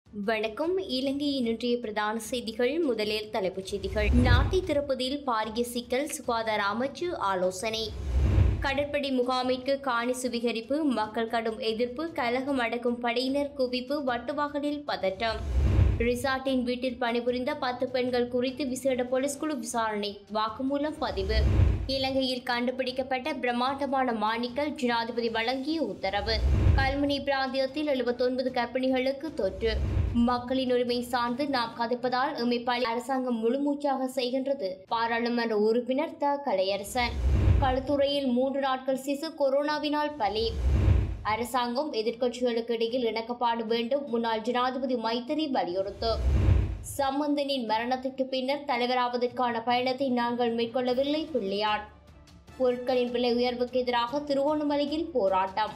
வணக்கம் இலங்கையின் இன்றைய பிரதான செய்திகள் முதலில் தலைப்புச் செய்திகள் நாட்டை திறப்பதில் பாரிய சிக்கல் சுகாதார அமைச்சு ஆலோசனை கடற்படை முகாமிற்கு காணி சுவீகரிப்பு மக்கள் கடும் எதிர்ப்பு கலகம் அடக்கும் படையினர் குவிப்பு வட்டுவாகலில் பதட்டம் ரிசார்ட்டின் வீட்டில் பணிபுரிந்த பத்து பெண்கள் குறித்து விசேட போலீஸ் குழு விசாரணை வாக்குமூலம் பதிவு இலங்கையில் கண்டுபிடிக்கப்பட்ட பிரம்மாண்டமான மாணிக்கல் ஜனாதிபதி வழங்கிய உத்தரவு கல்முனை பிராந்தியத்தில் எழுபத்தொன்பது கர்ப்பிணிகளுக்கு தொற்று மக்களின் உரிமை சார்ந்து நாம் கதைப்பதால் எம்மைப்பாளி அரசாங்கம் முழுமூச்சாக செய்கின்றது பாராளுமன்ற உறுப்பினர் த கலையரசன் களுத்துறையில் மூன்று நாட்கள் சிசு கொரோனாவினால் பலி அரசாங்கம் எதிர்க்கட்சிகளுக்கு இடையில் இணக்கப்பாடு வேண்டும் முன்னாள் ஜனாதிபதி மைத்திரி வலியுறுத்து சம்பந்தனின் மரணத்திற்கு பின்னர் தலைவராவதற்கான பயணத்தை நாங்கள் மேற்கொள்ளவில்லை பிள்ளையான் பொருட்களின் விலை உயர்வுக்கு எதிராக திருவோணமலையில் போராட்டம்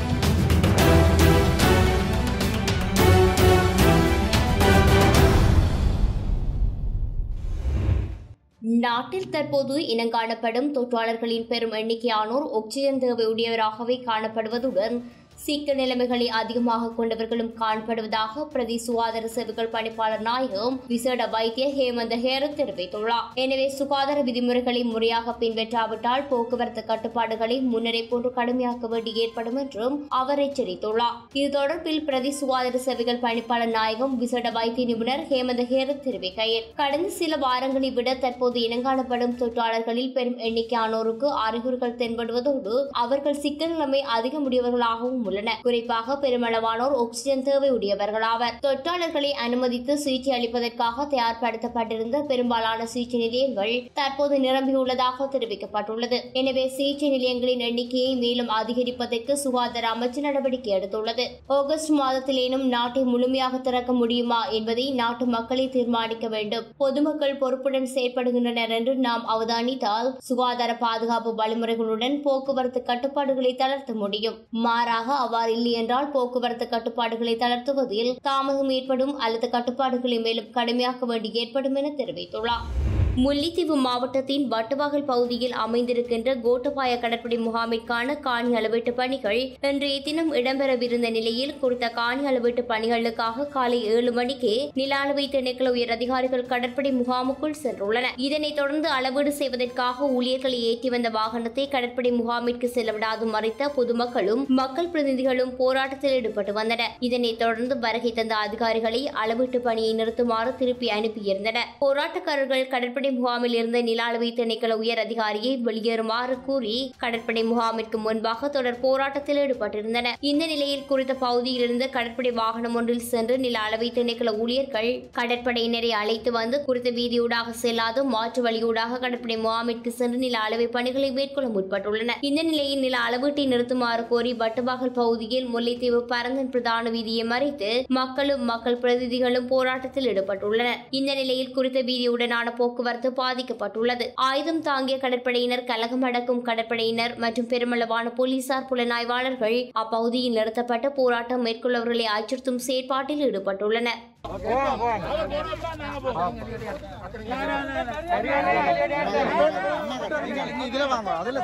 நாட்டில் தற்போது இனங்காணப்படும் தொற்றாளர்களின் பெரும் எண்ணிக்கையானோர் ஒக்சிஜன் தேவையுடையவராகவே காணப்படுவதுடன் சீக்க நிலைமைகளை அதிகமாக கொண்டவர்களும் காணப்படுவதாக பிரதி சுகாதார சேவைகள் பணிப்பாளர் நாயகம் விசேட வைத்திய ஹேமந்த ஹேர தெரிவித்துள்ளார் எனவே சுகாதார விதிமுறைகளை முறையாக பின்பற்றாவிட்டால் போக்குவரத்து கட்டுப்பாடுகளை முன்னரே போன்று கடுமையாக்க வேண்டி ஏற்படும் என்றும் அவர் எச்சரித்துள்ளார் இது தொடர்பில் பிரதி சுகாதார சேவைகள் பணிப்பாளர் நாயகம் விசேட வைத்திய நிபுணர் ஹேமந்த ஹேர தெரிவிக்கையில் கடந்த சில வாரங்களை விட தற்போது இனங்காணப்படும் தொற்றாளர்களில் பெரும் எண்ணிக்கையானோருக்கு அறிகுறிகள் தென்படுவதோடு அவர்கள் சிக்கல் நிலைமை அதிகமுடையவர்களாகவும் உள்ளனர் குறிப்பாக பெருமளவானோர் ஆக்சிஜன் தேவையுடையவர்களாவர் தொற்றாளர்களை அனுமதித்து சிகிச்சை அளிப்பதற்காக தயார்படுத்தப்பட்டிருந்த பெரும்பாலான சிகிச்சை நிலையங்கள் தற்போது நிரம்பியுள்ளதாக தெரிவிக்கப்பட்டுள்ளது எனவே சிகிச்சை நிலையங்களின் எண்ணிக்கையை மேலும் அதிகரிப்பதற்கு சுகாதார அமைச்சு நடவடிக்கை எடுத்துள்ளது ஆகஸ்ட் மாதத்திலேனும் நாட்டை முழுமையாக திறக்க முடியுமா என்பதை நாட்டு மக்களே தீர்மானிக்க வேண்டும் பொதுமக்கள் பொறுப்புடன் செயற்படுகின்றனர் என்று நாம் அவதானித்தால் சுகாதார பாதுகாப்பு வழிமுறைகளுடன் போக்குவரத்து கட்டுப்பாடுகளை தளர்த்த முடியும் மாறாக அவ்வாறு இல்லை என்றால் போக்குவரத்து கட்டுப்பாடுகளை தளர்த்துவதில் தாமதம் ஏற்படும் அல்லது கட்டுப்பாடுகளை மேலும் கடுமையாக்க வேண்டி ஏற்படும் என தெரிவித்துள்ளார் முல்லைத்தீவு மாவட்டத்தின் வட்டுவாகல் பகுதியில் அமைந்திருக்கின்ற கோட்டபாய கடற்படை முகாமிற்கான காணி அளவீட்டு பணிகள் இன்றைய தினம் இடம்பெறவிருந்த நிலையில் குறித்த காணி அளவீட்டு பணிகளுக்காக காலை ஏழு மணிக்கு நில அளவை திணைக்கள உயர் அதிகாரிகள் கடற்படை முகாமுக்குள் சென்றுள்ளனர் இதனைத் தொடர்ந்து அளவீடு செய்வதற்காக ஊழியர்களை ஏற்றி வந்த வாகனத்தை கடற்படை முகாமிற்கு செல்லவிடாது மறைத்த பொதுமக்களும் மக்கள் பிரதிநிதிகளும் போராட்டத்தில் ஈடுபட்டு வந்தனர் இதனைத் தொடர்ந்து வருகை தந்த அதிகாரிகளை அளவீட்டு பணியை நிறுத்துமாறு திருப்பி அனுப்பியிருந்தனர் போராட்டக்காரர்கள் கடற்படை முகாமில் இருந்த நில அளவை திணைக்கள உயர் அதிகாரியை வெளியேறுமாறு கூறி கடற்படை முகாமிற்கு முன்பாக தொடர் போராட்டத்தில் ஈடுபட்டிருந்தனர் இந்த நிலையில் குறித்த பகுதியில் இருந்த கடற்படை வாகனம் ஒன்றில் சென்று நில அளவை திணைக்கள ஊழியர்கள் கடற்படையினரை அழைத்து வந்து குறித்த வீதியூடாக செல்லாது மாற்று வழியூடாக கடற்படை முகாமிற்கு சென்று நில அளவை பணிகளை மேற்கொள்ள முற்பட்டுள்ளனர் இந்த நிலையில் நில அளவீட்டை நிறுத்துமாறு கோரி வட்டுவாகல் பகுதியில் முல்லைத்தீவு பரந்தன் பிரதான வீதியை மறைத்து மக்களும் மக்கள் பிரதிநிதிகளும் போராட்டத்தில் ஈடுபட்டுள்ளனர் இந்த நிலையில் குறித்த வீதியுடனான போக்குவரத்து பாதிக்கப்பட்டுள்ளது ஆயுதம் தாங்கிய கடற்படையினர் கலகம் அடக்கும் கடற்படையினர் மற்றும் பெருமளவான போலீசார் புலனாய்வாளர்கள் அப்பகுதியில் நிறுத்தப்பட்டு போராட்டம் மேற்கொள்ளவர்களை அச்சுறுத்தும் செயற்பாட்டில் ஈடுபட்டுள்ளனர் இதுல வாங்க அதுல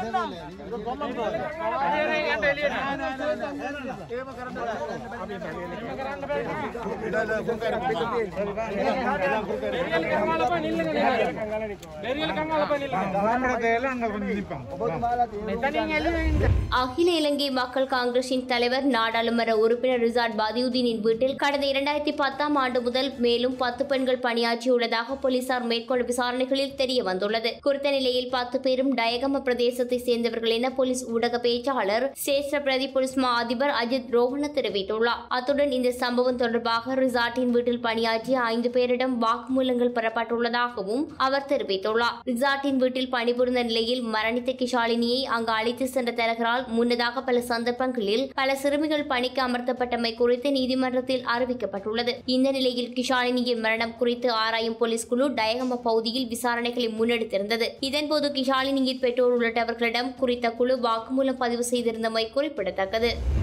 அகில இலங்கை மக்கள் காங்கிரசின் தலைவர் நாடாளுமன்ற உறுப்பினர் ரிசாட் பதியுதீனின் வீட்டில் கடந்த இரண்டாயிரத்தி பத்தாம் ஆண்டு முதல் மேலும் பத்து பெண்கள் பணியாற்றியுள்ளதாக போலீசார் மேற்கொண்ட விசாரணைகளில் தெரிய வந்துள்ளது குறித்த நிலையில் பத்து பேரும் டயகம பிரதேசத்தை சேர்ந்தவர்கள் என போலீஸ் ஊடக பேச்சாளர் சேஷ்ட பிரதி போலீஸ் மா அதிபர் அஜித் ரோஹன தெரிவித்துள்ளார் அத்துடன் இந்த சம்பவம் தொடர்பாக ரிசார்ட்டின் வீட்டில் பணியாற்றிய ஐந்து பேரிடம் வாக்குமூலங்கள் பெறப்பட்டுள்ளதாகவும் அவர் தெரிவித்துள்ளார் ரிசார்ட்டின் வீட்டில் பணிபுரிந்த நிலையில் மரணித்த கிஷாலினியை அங்கு அழைத்து சென்ற தரகரால் முன்னதாக பல சந்தர்ப்பங்களில் பல சிறுமிகள் பணிக்கு அமர்த்தப்பட்டமை குறித்து நீதிமன்றத்தில் அறிவிக்கப்பட்டுள்ளது இந்த நிலையில் கிஷாலினியின் மரணம் குறித்து ஆராயும் போலீஸ் குழு டயகம பகுதியில் விசாரணைகளை முன்னெடுத்திருந்தது இதன்போது கிஷாலினியின் பெற்றோர் உள்ளிட்டவர்களிடம் குறித்த குழு வாக்குமூலம் பதிவு செய்திருந்தமை குறிப்பிடத்தக்கது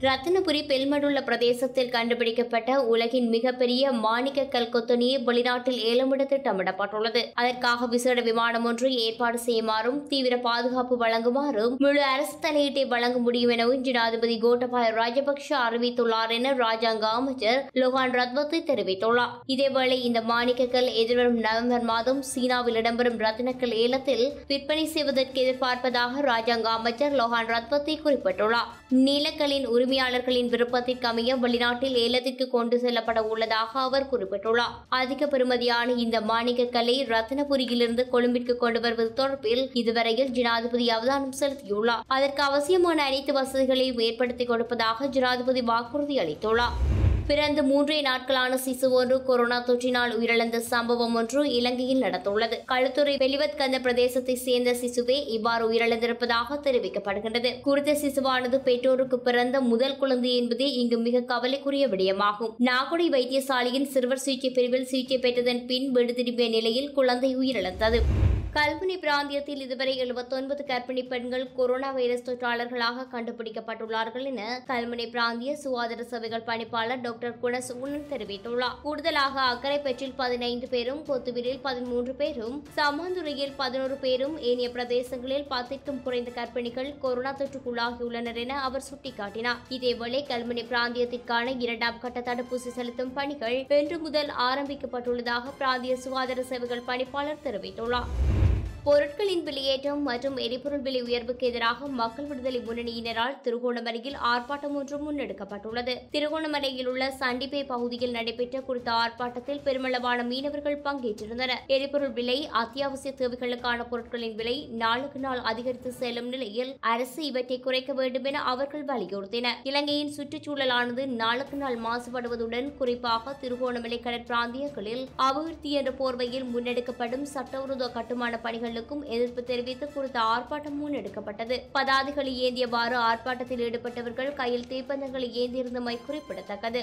ரத்தினபுரி பெல்மடுள்ள பிரதேசத்தில் கண்டுபிடிக்கப்பட்ட உலகின் மிகப்பெரிய மாணிக்க கல் கொத்தனியை வெளிநாட்டில் ஏலமிட திட்டமிடப்பட்டுள்ளது அதற்காக விசேட விமானம் ஒன்று ஏற்பாடு செய்யுமாறும் தீவிர பாதுகாப்பு வழங்குமாறும் முழு அரசு தலையீட்டை வழங்க முடியும் எனவும் ஜனாதிபதி கோட்டபாய ராஜபக்ஷ அறிவித்துள்ளார் என ராஜாங்க அமைச்சர் லோகான் ரத்வத்தை தெரிவித்துள்ளார் இதேவேளை இந்த மாணிக்கக்கல் எதிர்வரும் நவம்பர் மாதம் சீனாவில் இடம்பெறும் ரத்தினக்கல் ஏலத்தில் விற்பனை செய்வதற்கு எதிர்பார்ப்பதாக ராஜாங்க அமைச்சர் லோகான் ரத்வத்தை குறிப்பிட்டுள்ளார் நீலக்கல்லின் உரிமையாளர்களின் விருப்பத்திற்கு அமைய வெளிநாட்டில் ஏலத்திற்கு கொண்டு செல்லப்பட உள்ளதாக அவர் குறிப்பிட்டுள்ளார் அதிக பெறுமதியான இந்த மாணிக்க கல்லை ரத்தினபுரியிலிருந்து கொழும்பிற்கு கொண்டு வருவது தொடர்பில் இதுவரையில் ஜனாதிபதி அவதானம் செலுத்தியுள்ளார் அதற்கு அவசியமான அனைத்து வசதிகளையும் ஏற்படுத்திக் கொடுப்பதாக ஜனாதிபதி வாக்குறுதி அளித்துள்ளார் பிறந்து மூன்றே நாட்களான சிசு ஒன்று கொரோனா தொற்றினால் உயிரிழந்த சம்பவம் ஒன்று இலங்கையில் நடந்துள்ளது களுத்துறை வெளிவத்கந்த பிரதேசத்தை சேர்ந்த சிசுவே இவ்வாறு உயிரிழந்திருப்பதாக தெரிவிக்கப்படுகின்றது குறித்த சிசுவானது பெற்றோருக்கு பிறந்த முதல் குழந்தை என்பதே இங்கு மிக கவலைக்குரிய விடயமாகும் நாகுடி வைத்தியசாலையின் சிறுவர் சிகிச்சை பிரிவில் சிகிச்சை பெற்றதன் பின் வீடு திரும்பிய நிலையில் குழந்தை உயிரிழந்தது கல்முனை பிராந்தியத்தில் இதுவரை 79 கர்ப்பிணி பெண்கள் கொரோனா வைரஸ் தொற்றாளர்களாக கண்டுபிடிக்கப்பட்டுள்ளார்கள் என கல்முனை பிராந்திய சுகாதார சபைகள் பணிப்பாளர் டாக்டர் குணசூனன் தெரிவித்துள்ளார் கூடுதலாக அக்கரைப்பற்றில் பதினைந்து பேரும் கொத்துவிலில் பதிமூன்று பேரும் சமாந்துறையில் பதினோரு பேரும் ஏனைய பிரதேசங்களில் பத்திற்கும் குறைந்த கர்ப்பிணிகள் கொரோனா தொற்றுக்குள்ளாகியுள்ளனர் என அவர் சுட்டிக்காட்டினார் இதேவேளை கல்முனை பிராந்தியத்திற்கான இரண்டாம் கட்ட தடுப்பூசி செலுத்தும் பணிகள் இன்று முதல் ஆரம்பிக்கப்பட்டுள்ளதாக பிராந்திய சுகாதார சேவைகள் பணிப்பாளர் தெரிவித்துள்ளார் பொருட்களின் விலையேற்றம் மற்றும் எரிபொருள் விலை உயர்வுக்கு எதிராக மக்கள் விடுதலை முன்னணியினரால் திருகோணமலையில் ஆர்ப்பாட்டம் ஒன்று முன்னெடுக்கப்பட்டுள்ளது திருகோணமலையில் உள்ள சண்டிப்பே பகுதியில் நடைபெற்ற குறித்த ஆர்ப்பாட்டத்தில் பெருமளவான மீனவர்கள் பங்கேற்றிருந்தனர் எரிபொருள் விலை அத்தியாவசிய தேவைகளுக்கான பொருட்களின் விலை நாளுக்கு நாள் அதிகரித்து செல்லும் நிலையில் அரசு இவற்றை குறைக்க வேண்டும் என அவர்கள் வலியுறுத்தினர் இலங்கையின் சுற்றுச்சூழலானது நாளுக்கு நாள் மாசுபடுவதுடன் குறிப்பாக திருகோணமலை கடற்பிராந்தியங்களில் அபிவிருத்தி என்ற போர்வையில் முன்னெடுக்கப்படும் சட்டவிரோத கட்டுமான பணிகளுக்கும் எதிர்ப்பு தெரிவித்து குறித்த ஆர்ப்பாட்டம் முன்னெடுக்கப்பட்டது பதாதைகளை ஏந்தியவாறு ஆர்ப்பாட்டத்தில் ஈடுபட்டவர்கள் கையில் தீப்பந்தங்களை ஏந்தியிருந்தமை குறிப்பிடத்தக்கது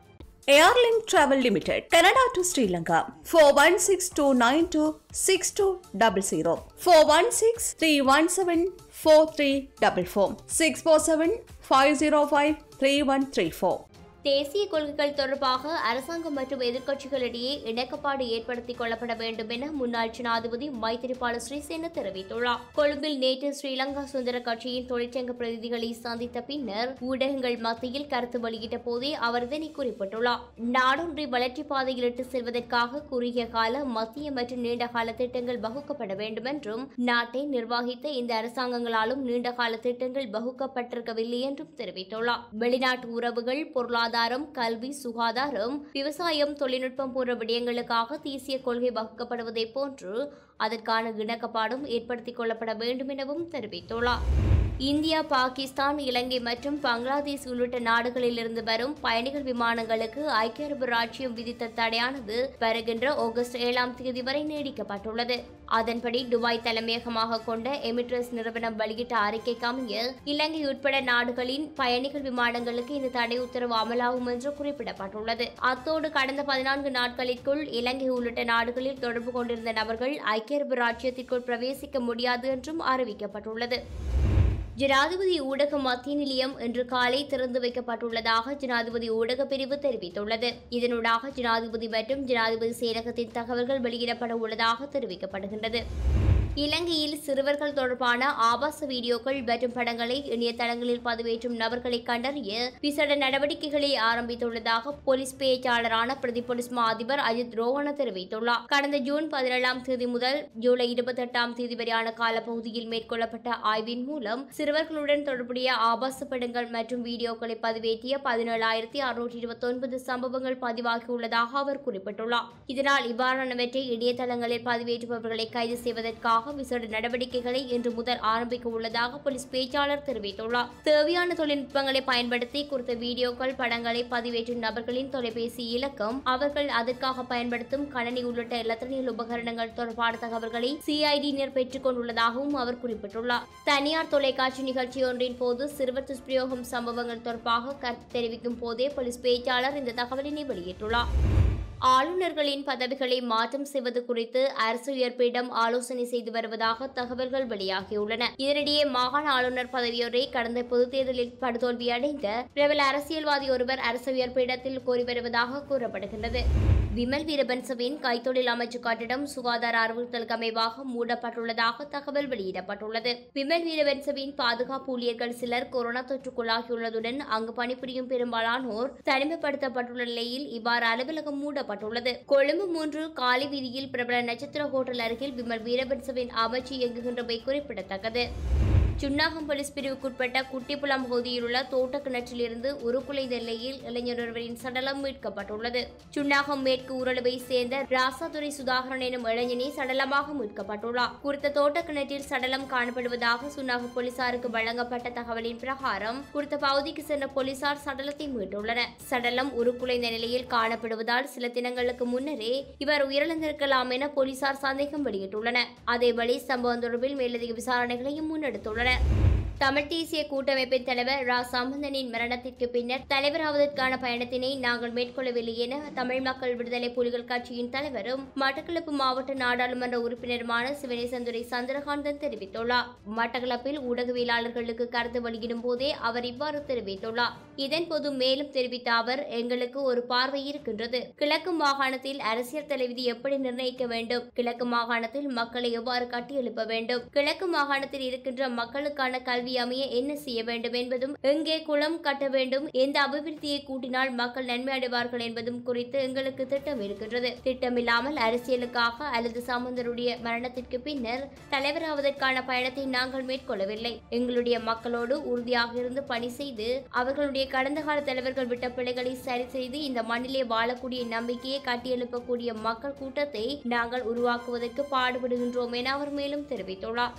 Airlink Travel Limited, Canada to Sri Lanka, 4162926200, 416-317-4344, 647-505-3134. தேசிய கொள்கைகள் தொடர்பாக அரசாங்கம் மற்றும் எதிர்க்கட்சிகளிடையே இணக்கப்பாடு ஏற்படுத்திக் கொள்ளப்பட வேண்டும் என முன்னாள் ஜனாதிபதி மைத்திரிபால ஸ்ரீசேன தெரிவித்துள்ளார் கொழும்பில் நேற்று ஸ்ரீலங்கா சுதந்திர கட்சியின் தொழிற்சங்க பிரதிநிதிகளை சந்தித்த பின்னர் ஊடகங்கள் மத்தியில் கருத்து வெளியிட்ட போதே அவர் இதனை குறிப்பிட்டுள்ளார் நாடொன்றை வளர்ச்சி பாதையில் இட்டு செல்வதற்காக குறுகிய கால மத்திய மற்றும் நீண்ட கால திட்டங்கள் வகுக்கப்பட வேண்டும் என்றும் நாட்டை நிர்வகித்த இந்த அரசாங்கங்களாலும் நீண்ட கால திட்டங்கள் வகுக்கப்பட்டிருக்கவில்லை என்றும் தெரிவித்துள்ளார் வெளிநாட்டு உறவுகள் பொருளாதார பொருளாதாரம் கல்வி சுகாதாரம் விவசாயம் தொழில்நுட்பம் போன்ற விடயங்களுக்காக தேசிய கொள்கை வகுக்கப்படுவதை போன்று அதற்கான இணக்கப்பாடும் ஏற்படுத்திக் கொள்ளப்பட வேண்டும் எனவும் தெரிவித்துள்ளார் இந்தியா பாகிஸ்தான் இலங்கை மற்றும் பங்களாதேஷ் உள்ளிட்ட நாடுகளிலிருந்து வரும் பயணிகள் விமானங்களுக்கு ஐக்கிய அரபு ராச்சியம் விதித்த தடையானது வருகின்ற ஆகஸ்ட் ஏழாம் தேதி வரை நீடிக்கப்பட்டுள்ளது அதன்படி துபாய் தலைமையகமாக கொண்ட எமிட்ரஸ் நிறுவனம் வெளியிட்ட அறிக்கைக்கு அமைய இலங்கை உட்பட நாடுகளின் பயணிகள் விமானங்களுக்கு இந்த தடை உத்தரவு அமலாகும் என்று குறிப்பிடப்பட்டுள்ளது அத்தோடு கடந்த பதினான்கு நாட்களிற்குள் இலங்கை உள்ளிட்ட நாடுகளில் தொடர்பு கொண்டிருந்த நபர்கள் ஐக்கிய அரபு ராச்சியத்திற்குள் பிரவேசிக்க முடியாது என்றும் அறிவிக்கப்பட்டுள்ளது ஜனாதிபதி ஊடக மத்திய நிலையம் இன்று காலை திறந்து வைக்கப்பட்டுள்ளதாக ஜனாதிபதி ஊடக பிரிவு தெரிவித்துள்ளது இதனூடாக ஜனாதிபதி மற்றும் ஜனாதிபதி செயலகத்தின் தகவல்கள் வெளியிடப்பட உள்ளதாக தெரிவிக்கப்படுகின்றது இலங்கையில் சிறுவர்கள் தொடர்பான ஆபாச வீடியோக்கள் மற்றும் படங்களை இணையதளங்களில் பதிவேற்றும் நபர்களை கண்டறிய விசேட நடவடிக்கைகளை ஆரம்பித்துள்ளதாக போலீஸ் பேச்சாளரான பிரதி போலீஸ் மா அதிபர் அஜித் ரோஹன தெரிவித்துள்ளார் கடந்த ஜூன் பதினேழாம் தேதி முதல் ஜூலை இருபத்தி எட்டாம் தேதி வரையான காலப்பகுதியில் மேற்கொள்ளப்பட்ட ஆய்வின் மூலம் சிறுவர்களுடன் தொடர்புடைய ஆபாச படங்கள் மற்றும் வீடியோக்களை பதிவேற்றிய பதினேழாயிரத்தி அறுநூற்றி இருபத்தி ஒன்பது சம்பவங்கள் பதிவாகியுள்ளதாக அவர் குறிப்பிட்டுள்ளார் இதனால் இவ்வாறானவற்றை இணையதளங்களில் பதிவேற்றுபவர்களை கைது செய்வதற்காக விசேட நடவடிக்கைகளை இன்று முதல் ஆரம்பிக்க உள்ளதாக போலீஸ் பேச்சாளர் தெரிவித்துள்ளார் தேவையான தொழில்நுட்பங்களை பயன்படுத்தி குறித்த வீடியோக்கள் படங்களை பதிவேற்றும் நபர்களின் தொலைபேசி இலக்கம் அவர்கள் அதற்காக பயன்படுத்தும் கணனி உள்ளிட்ட இலத்திரனியல் உபகரணங்கள் தொடர்பான தகவல்களை சிஐடியினர் பெற்றுக் கொண்டுள்ளதாகவும் அவர் குறிப்பிட்டுள்ளார் தனியார் தொலைக்காட்சி நிகழ்ச்சி ஒன்றின் போது சிறுவர் துஷ்பிரயோகம் சம்பவங்கள் தொடர்பாக கருத்து தெரிவிக்கும் போதே போலீஸ் பேச்சாளர் இந்த தகவலினை வெளியிட்டுள்ளார் ஆளுநர்களின் பதவிகளை மாற்றம் செய்வது குறித்து அரசு உயர்ப்பிடம் ஆலோசனை செய்து வருவதாக தகவல்கள் வெளியாகியுள்ளன இதனிடையே மாகாண ஆளுநர் பதவியொன்றை கடந்த பொதுத் தேர்தலில் படுதோல்வியடைந்த பிரபல அரசியல்வாதி ஒருவர் அரசு உயர்ப்பிடத்தில் கோரி வருவதாக கூறப்படுகின்றது விமல் வீரபன்சவின் கைத்தொழில் அமைச்சு கட்டிடம் சுகாதார அறிவுறுத்தலுக்கு அமைவாக மூடப்பட்டுள்ளதாக தகவல் வெளியிடப்பட்டுள்ளது விமல் வீரபன்சவின் பாதுகாப்பு ஊழியர்கள் சிலர் கொரோனா தொற்றுக்குள்ளாகியுள்ளதுடன் அங்கு பணிபுரியும் பெரும்பாலானோர் தனிமைப்படுத்தப்பட்டுள்ள நிலையில் இவ்வாறு அலுவலகம் மூடப்பட்டுள்ளது கொழும்பு மூன்று காலி வீதியில் பிரபல நட்சத்திர ஹோட்டல் அருகில் விமல் வீரபன்சவின் அமைச்சு இயங்குகின்றமை குறிப்பிடத்தக்கது சுன்னாகம் போலீஸ் பிரிவுக்குட்பட்ட குட்டிப்புலம் பகுதியில் உள்ள தோட்ட கிணற்றிலிருந்து உருக்குலைந்த நிலையில் இளைஞர் ஒருவரின் சடலம் மீட்கப்பட்டுள்ளது சுன்னாகம் மேற்கு ஊரளவை சேர்ந்த ராசாதுரை சுதாகரன் எனும் இளைஞனே சடலமாக மீட்கப்பட்டுள்ளார் குறித்த தோட்ட கிணற்றில் சடலம் காணப்படுவதாக சுன்னாகம் போலீசாருக்கு வழங்கப்பட்ட தகவலின் பிரகாரம் குறித்த பகுதிக்கு சென்ற போலீசார் சடலத்தை மீட்டுள்ளனர் சடலம் உருக்குலைந்த நிலையில் காணப்படுவதால் சில தினங்களுக்கு முன்னரே இவர் உயிரிழந்திருக்கலாம் என போலீசார் சந்தேகம் வெளியிட்டுள்ளனர் அதேபடி சம்பவம் தொடர்பில் மேலதிக விசாரணைகளையும் முன்னெடுத்துள்ளனர் தமிழ் தேசிய கூட்டமைப்பின் தலைவர் ரா சம்பந்தனின் மரணத்திற்கு பின்னர் தலைவராவதற்கான பயணத்தினை நாங்கள் மேற்கொள்ளவில்லை என தமிழ் மக்கள் விடுதலை புலிகள் கட்சியின் தலைவரும் மட்டக்களப்பு மாவட்ட நாடாளுமன்ற உறுப்பினருமான சிவனேசந்துரை சந்திரகாந்தன் தெரிவித்துள்ளார் மட்டக்களப்பில் ஊடகவியலாளர்களுக்கு கருத்து வெளியிடும் போதே அவர் இவ்வாறு தெரிவித்துள்ளார் இதன்போது மேலும் தெரிவித்த அவர் எங்களுக்கு ஒரு பார்வை இருக்கின்றது கிழக்கு மாகாணத்தில் அரசியல் தலைவிதி எப்படி நிர்ணயிக்க வேண்டும் கிழக்கு மாகாணத்தில் மக்களை எவ்வாறு கட்டியெழுப்ப வேண்டும் கிழக்கு மாகாணத்தில் இருக்கின்ற மக்களுக்கான கல்வி அமைய என்ன செய்ய வேண்டும் என்பதும் எங்கே குளம் கட்ட வேண்டும் எந்த அபிவிருத்தியை கூட்டினால் மக்கள் நன்மை அடைவார்கள் என்பதும் குறித்து எங்களுக்கு திட்டம் இருக்கின்றது திட்டமில்லாமல் அரசியலுக்காக அல்லது சம்பந்தருடைய மரணத்திற்கு பின்னர் தலைவராவதற்கான பயணத்தை நாங்கள் மேற்கொள்ளவில்லை எங்களுடைய மக்களோடு உறுதியாக இருந்து பணி செய்து அவர்களுடைய கடந்த கால தலைவர்கள் விட்ட பிழைகளை சரி செய்து இந்த மண்ணிலே வாழக்கூடிய நம்பிக்கையை கட்டியெழுப்பக்கூடிய மக்கள் கூட்டத்தை நாங்கள் உருவாக்குவதற்கு பாடுபடுகின்றோம் என அவர் மேலும் தெரிவித்துள்ளார்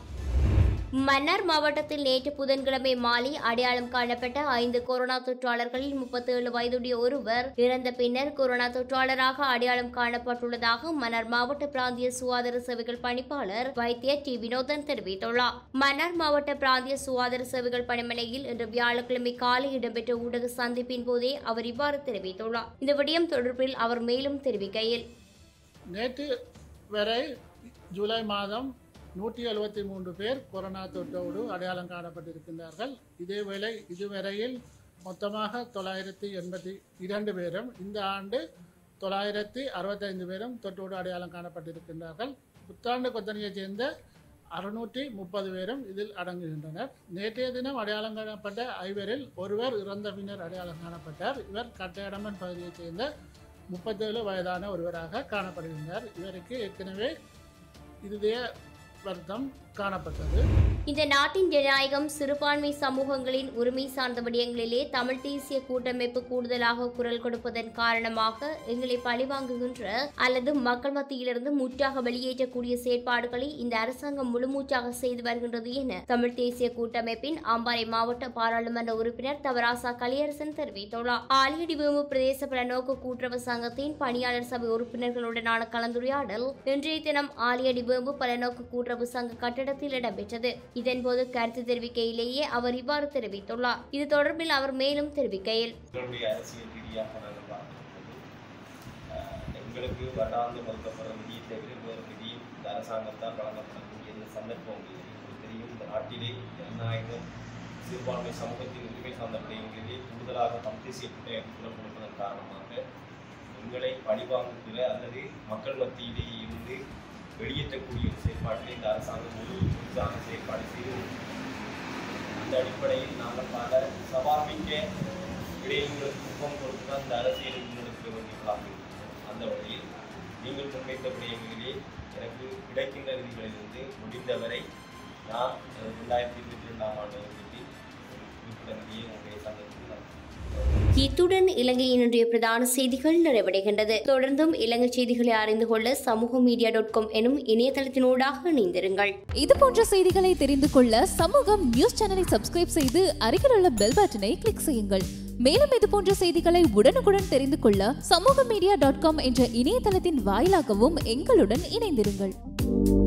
மன்னார் மாவட்டத்தில் நேற்று புதன்கிழமை மாலை அடையாளம் காணப்பட்ட ஐந்து கொரோனா தொற்றாளர்களில் முப்பத்தேழு வயதுடைய ஒருவர் இறந்த பின்னர் கொரோனா தொற்றாளராக அடையாளம் காணப்பட்டுள்ளதாக மன்னார் மாவட்ட பிராந்திய சுகாதார சேவைகள் பணிப்பாளர் வைத்தியர் டி வினோதன் தெரிவித்துள்ளார் மன்னார் மாவட்ட பிராந்திய சுகாதார சேவைகள் பணிமனையில் இன்று வியாழக்கிழமை காலை இடம்பெற்ற ஊடக சந்திப்பின் போதே அவர் இவ்வாறு தெரிவித்துள்ளார் இந்த விடயம் தொடர்பில் அவர் மேலும் தெரிவிக்கையில் நேற்று வரை ஜூலை மாதம் நூற்றி எழுபத்தி மூன்று பேர் கொரோனா தொற்றோடு அடையாளம் காணப்பட்டிருக்கின்றார்கள் இதேவேளை இதுவரையில் மொத்தமாக தொள்ளாயிரத்தி எண்பத்தி இரண்டு பேரும் இந்த ஆண்டு தொள்ளாயிரத்தி அறுபத்தைந்து பேரும் தொற்றோடு அடையாளம் காணப்பட்டிருக்கின்றார்கள் புத்தாண்டு கொத்தனையைச் சேர்ந்த அறுநூற்றி முப்பது பேரும் இதில் அடங்குகின்றனர் நேற்றைய தினம் அடையாளம் காணப்பட்ட ஐவரில் ஒருவர் இறந்த பின்னர் அடையாளம் காணப்பட்டார் இவர் கட்டையடமன் பகுதியைச் சேர்ந்த முப்பத்தேழு வயதான ஒருவராக காணப்படுகின்றார் இவருக்கு ஏற்கனவே இருதய வருத்தம் காணப்பட்டது இந்த நாட்டின் ஜனநாயகம் சிறுபான்மை சமூகங்களின் உரிமை சார்ந்த விடயங்களிலே தமிழ் தேசிய கூட்டமைப்பு கூடுதலாக குரல் கொடுப்பதன் காரணமாக எங்களை பழிவாங்குகின்ற அல்லது மக்கள் மத்தியிலிருந்து முற்றாக வெளியேற்றக்கூடிய செயற்பாடுகளை இந்த அரசாங்கம் முழுமூச்சாக செய்து வருகின்றது என தமிழ் தேசிய கூட்டமைப்பின் அம்பாறை மாவட்ட பாராளுமன்ற உறுப்பினர் தவராசா கலியரசன் தெரிவித்துள்ளார் ஆலியடிவேமு பிரதேச பலநோக்கு கூட்டுறவு சங்கத்தின் பணியாளர் சபை உறுப்பினர்களுடனான கலந்துரையாடல் இன்றைய தினம் ஆலியடிவேம்பு பலநோக்கு கூட்டுறவு சங்க கட்டடத்தில் இடம்பெற்றது இதன்போது கருத்து தெரிவிக்கையிலேயே அவர் இவ்வாறு தெரிவித்துள்ளார் இது தொடர்பில் அவர் மேலும் தெரிவிக்கையில் எங்களுடைய அரசியல் ரீதியாக நாங்கள் பார்க்கும்போது அஹ், எங்களுக்கு வருடாந்து ஒதுக்கப்படுற நிதியை தவிர வேறு நிதியும் இந்த அரசாங்கத்தால் வழங்கப்படக்கூடிய இந்த சந்தர்ப்பம் இல்லை. உங்களுக்கு தெரியும் இந்த நாட்டிலே ஜனநாயகம் சிறுபான்மை சமூகத்தின் உரிமை சார்ந்த விடயங்களிலே கூடுதலாக தமிழ் தேசிய கூட்டமைப்பு குரல் கொடுப்பதன் காரணமாக எங்களை பழிவாங்குகிற அல்லது மக்கள் மத்தியிலே இருந்து வெளியேற்றக்கூடிய ஒரு செயற்பாட்டிலே இந்த அரசாங்கம் ஒரு புதிதான செயற்பாடு செய்து அந்த அடிப்படையில் நாங்கள் பல சவாமிக்க விடயங்களுக்கு முகம் கொடுத்து தான் இந்த அரசியலை முன்னெடுக்க வேண்டியவர்களாக இருக்கிறோம் அந்த வழியில் நீங்கள் முன்வைத்த விடயங்களிலே எனக்கு கிடைக்கின்ற நிதிகளிலிருந்து முடிந்தவரை நான் அஹ், ரெண்டாயிரத்தி இருபத்தி ரெண்டாம் ஆண்டு நிதி ஒரு குறிப்பிட்ட நிதியை உங்களுடைய சங்கத்தில் நான் இத்துடன் இலங்கையின் இன்றைய பிரதான செய்திகள் நிறைவடைகின்றது தொடர்ந்தும் இலங்கை செய்திகளை அறிந்து கொள்ள சமூக மீடியா டாட் காம் எனும் இணையதளத்தினூடாக இணைந்திருங்கள் இது போன்ற செய்திகளை தெரிந்து கொள்ள சமூகம் நியூஸ் சேனலை சப்ஸ்கிரைப் செய்து அருகில் உள்ள பெல் பட்டனை கிளிக் செய்யுங்கள் மேலும் இது போன்ற செய்திகளை உடனுக்குடன் தெரிந்து கொள்ள சமூக மீடியா டாட் காம் என்ற இணையதளத்தின் வாயிலாகவும் எங்களுடன் இணைந்திருங்கள்